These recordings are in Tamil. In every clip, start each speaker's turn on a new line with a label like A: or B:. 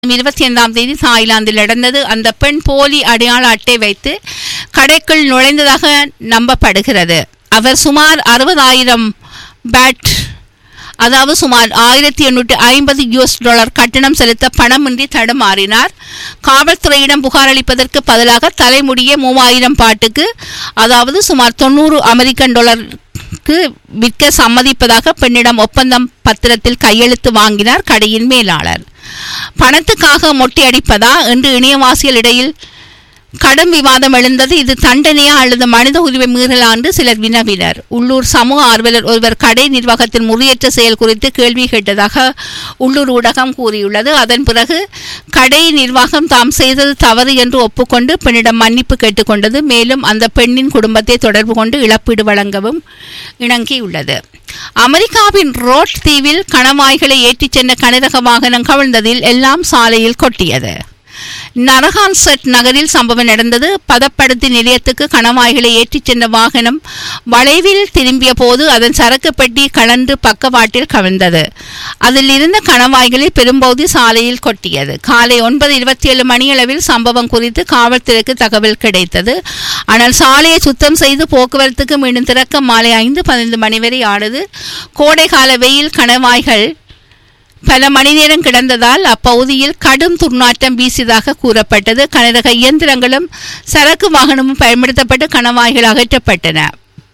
A: இருபத்தி ஐந்தாம் தேதி தாய்லாந்தில் நடந்தது அந்த பெண் போலி அடையாள அட்டை வைத்து கடைக்குள் நுழைந்ததாக நம்பப்படுகிறது அவர் சுமார் அறுபதாயிரம் பேட் அதாவது சுமார் ஆயிரத்தி எண்ணூற்றி ஐம்பது யூஎஸ் டாலர் கட்டணம் செலுத்த பணமின்றி தடுமாறினார் காவல்துறையிடம் புகார் அளிப்பதற்கு பதிலாக தலைமுடிய மூவாயிரம் பாட்டுக்கு அதாவது சுமார் தொண்ணூறு அமெரிக்கன் டாலருக்கு விற்க சம்மதிப்பதாக பெண்ணிடம் ஒப்பந்தம் பத்திரத்தில் கையெழுத்து வாங்கினார் கடையின் மேலாளர் பணத்துக்காக மொட்டையடிப்பதா என்று இணையவாசிகள் இடையில் கடும் விவாதம் எழுந்தது இது தண்டனையா அல்லது மனித உரிமை மீறலா என்று சிலர் வினவினர் உள்ளூர் சமூக ஆர்வலர் ஒருவர் கடை நிர்வாகத்தின் முறையற்ற செயல் குறித்து கேள்வி கேட்டதாக உள்ளூர் ஊடகம் கூறியுள்ளது அதன் பிறகு கடை நிர்வாகம் தாம் செய்தது தவறு என்று ஒப்புக்கொண்டு பெண்ணிடம் மன்னிப்பு கேட்டுக்கொண்டது மேலும் அந்த பெண்ணின் குடும்பத்தை தொடர்பு கொண்டு இழப்பீடு வழங்கவும் இணங்கியுள்ளது அமெரிக்காவின் ரோட் தீவில் கணவாய்களை ஏற்றிச் சென்ற கனரக வாகனம் கவிழ்ந்ததில் எல்லாம் சாலையில் கொட்டியது நரகான்செட் நகரில் சம்பவம் நடந்தது பதப்படுத்தி நிலையத்துக்கு கணவாய்களை ஏற்றிச் சென்ற வாகனம் வளைவில் திரும்பிய போது அதன் சரக்கு பெட்டி கலந்து பக்கவாட்டில் கவிழ்ந்தது அதில் இருந்த கணவாய்களில் பெரும்பகுதி சாலையில் கொட்டியது காலை ஒன்பது இருபத்தி ஏழு மணியளவில் சம்பவம் குறித்து காவல்துறைக்கு தகவல் கிடைத்தது ஆனால் சாலையை சுத்தம் செய்து போக்குவரத்துக்கு மீண்டும் திறக்க மாலை ஐந்து பதினைந்து மணி வரை ஆனது கோடைகால வெயில் கணவாய்கள் பல மணி நேரம் கிடந்ததால் அப்பகுதியில் கடும் துர்நாற்றம் வீசியதாக கூறப்பட்டது கனரக இயந்திரங்களும் சரக்கு வாகனமும் பயன்படுத்தப்பட்டு கணவாய்கள் அகற்றப்பட்டன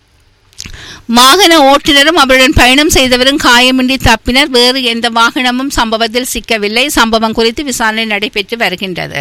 A: வாகன ஓட்டுநரும் அவருடன் பயணம் செய்தவரும் காயமின்றி தப்பினர் வேறு எந்த வாகனமும் சம்பவத்தில் சிக்கவில்லை சம்பவம் குறித்து விசாரணை நடைபெற்று வருகின்றது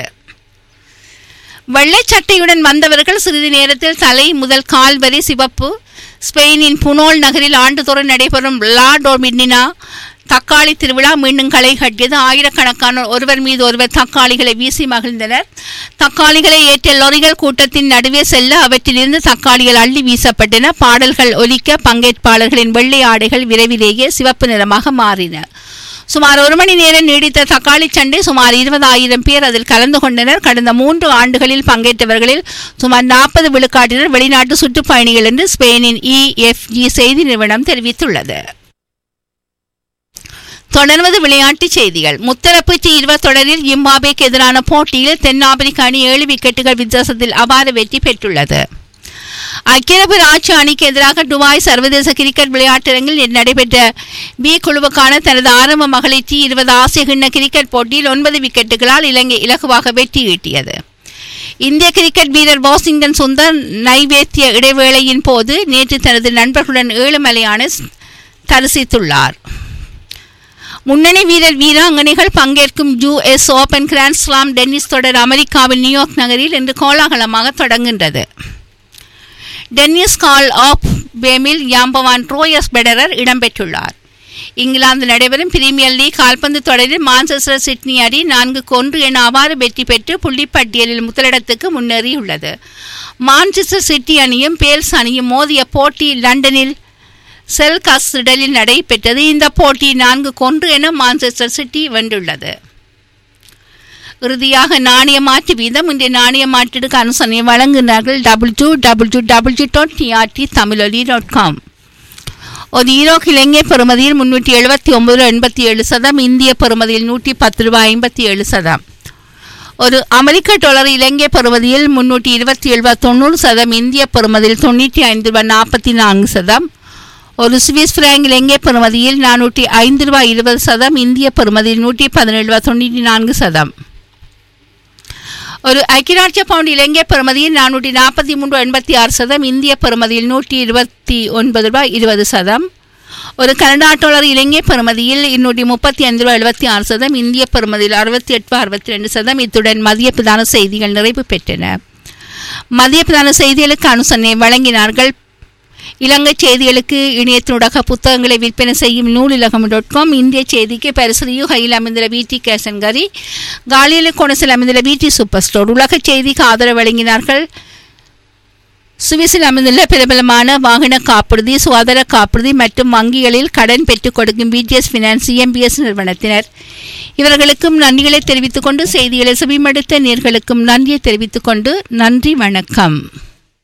A: வெள்ளைச் சட்டையுடன் வந்தவர்கள் சிறிது நேரத்தில் தலை முதல் கால் வரை சிவப்பு ஸ்பெயினின் புனோல் நகரில் ஆண்டுதோறும் நடைபெறும் லா டோமினினா தக்காளி திருவிழா மீண்டும் களை கட்டியது ஆயிரக்கணக்கானோர் ஒருவர் மீது ஒருவர் தக்காளிகளை வீசி மகிழ்ந்தனர் தக்காளிகளை ஏற்றிய லொரிகள் கூட்டத்தின் நடுவே செல்ல அவற்றிலிருந்து தக்காளிகள் அள்ளி வீசப்பட்டன பாடல்கள் ஒலிக்க பங்கேற்பாளர்களின் வெள்ளை ஆடைகள் விரைவிலேயே சிவப்பு நிறமாக மாறின சுமார் ஒரு மணி நேரம் நீடித்த தக்காளி சண்டை சுமார் இருபதாயிரம் பேர் அதில் கலந்து கொண்டனர் கடந்த மூன்று ஆண்டுகளில் பங்கேற்றவர்களில் சுமார் நாற்பது விழுக்காட்டினர் வெளிநாட்டு சுற்றுப்பயணிகள் என்று ஸ்பெயினின் இஎஃப்ஜி செய்தி நிறுவனம் தெரிவித்துள்ளது தொடர்வது விளையாட்டுச் செய்திகள் முத்தரப்பு டி இருபது தொடரில் ஜிம்பாபேக்கு எதிரான போட்டியில் தென்னாப்பிரிக்க அணி ஏழு விக்கெட்டுகள் வித்தியாசத்தில் அபார வெற்றி பெற்றுள்ளது ஐக்கிய அரபு ராட்சி அணிக்கு எதிராக துபாய் சர்வதேச கிரிக்கெட் விளையாட்டரங்கில் நேற்று நடைபெற்ற பி குழுவுக்கான தனது ஆரம்ப மகளிர் டி இருபது ஆசிய கிண்ண கிரிக்கெட் போட்டியில் ஒன்பது விக்கெட்டுகளால் இலங்கை இலகுவாக வெற்றி ஈட்டியது இந்திய கிரிக்கெட் வீரர் வாஷிங்டன் சுந்தர் நைவேத்திய இடைவேளையின் போது நேற்று தனது நண்பர்களுடன் ஏழுமலையான தரிசித்துள்ளார் முன்னணி வீரர் வீராங்கனைகள் பங்கேற்கும் US Open grand slam tennis தொடர் அமெரிக்காவின் நியூயார்க் நகரில் இன்று கோலாகலமாக தொடங்குகின்றது டென்னிஸ் கால் ஆஃப் பேமில் யாம்பவான் ரோயஸ் பெடரர் இடம்பெற்றுள்ளார் இங்கிலாந்து நடைபெறும் பிரீமியர் லீக் கால்பந்து தொடரில் மான்செஸ்டர் சிட்னி அணி நான்கு கொன்று என அவ்வாறு வெற்றி பெற்று புள்ளிப்பட்டியலில் முதலிடத்துக்கு முன்னேறியுள்ளது மான்செஸ்டர் சிட்டி அணியும் பேல்ஸ் அணியும் மோதிய போட்டி லண்டனில் செல் கஸ்டலில் நடைபெற்றது இந்த போட்டி நான்கு கொன்று என மான்செஸ்டர் சிட்டி வென்றுள்ளது இறுதியாக நாணய மாற்று வீதம் இன்றைய நாணய மாற்றீடுக்கு அனுசரணை வழங்குகிறார்கள் double two double two double two dot TRT Tamiloli dot com ஒரு ஈரோக்கு இலங்கை பெறுமதியில் முன்னூற்றி எழுபத்தி ஒன்பது எண்பத்தி ஏழு சதம் இந்திய பெறுமதியில் நூற்றி பத்து ரூபாய் ஐம்பத்தி ஏழு சதம் ஒரு அமெரிக்க டாலர் இலங்கை பெறுமதியில் முன்னூற்றி இருபத்தி ஏழு ரூபாய் தொண்ணூறு சதம் இந்திய பெறுமதியில் தொண்ணூற்றி ஐந்து ரூபாய் நாற்பத்தி நான்கு சதம் ஒரு சுவிஸ் பிராங்க் இலங்கை பெறுமதியில் நானூற்றி ஐந்து ரூபாய் இருபது சதம் இந்திய பெறுமதியில் நூற்றி பதினேழு ரூபாய் தொண்ணூற்றி நான்கு சதம் ஒரு ஐக்கியராட்சிய பவுண்ட் இலங்கை பெறுமதியில் நானூற்றி நாற்பத்தி மூன்று எண்பத்தி ஆறு சதம் இந்திய பெறுமதியில் நூற்றி இருபத்தி ஒன்பது ரூபாய் இருபது சதம் ஒரு கனடா டாலர் இலங்கை பெறுமதியில் இருநூற்றி முப்பத்தி ஐந்து ரூபாய் எழுபத்தி ஆறு சதம் இந்திய பெறுமதியில் அறுபத்தி எட்டு அறுபத்தி ரெண்டு சதம் இத்துடன் மதிய பிரதான செய்திகள் நிறைவு பெற்றன மதிய பிரதான செய்திகளுக்கு அனுசரணை வழங்கினார்கள் இலங்கை செய்திகளுக்கு இணையத்தினூடாக புத்தகங்களை விற்பனை செய்யும் நூலிலகம் டாட் காம் இந்திய செய்திக்கு பரிசு கையில் அமைந்துள்ள விடி கேசன்கரி காலியில் கொனசில் அமைந்துள்ள விடி சூப்பர் ஸ்டோர் உலக செய்திக்கு ஆதரவு வழங்கினார்கள் சுவிஸில் அமைந்துள்ள பிரபலமான வாகன காப்புறுதி சுகாதார காப்புறுதி மற்றும் வங்கிகளில் கடன் பெற்றுக் கொடுக்கும் பிடிஎஸ் ஃபினான்ஸ் எம்பிஎஸ் நிறுவனத்தினர் இவர்களுக்கும் நன்றிகளை தெரிவித்துக் கொண்டு செய்திகளை செவிமடுத்த நேர்களுக்கும் நன்றியை தெரிவித்துக் கொண்டு நன்றி வணக்கம்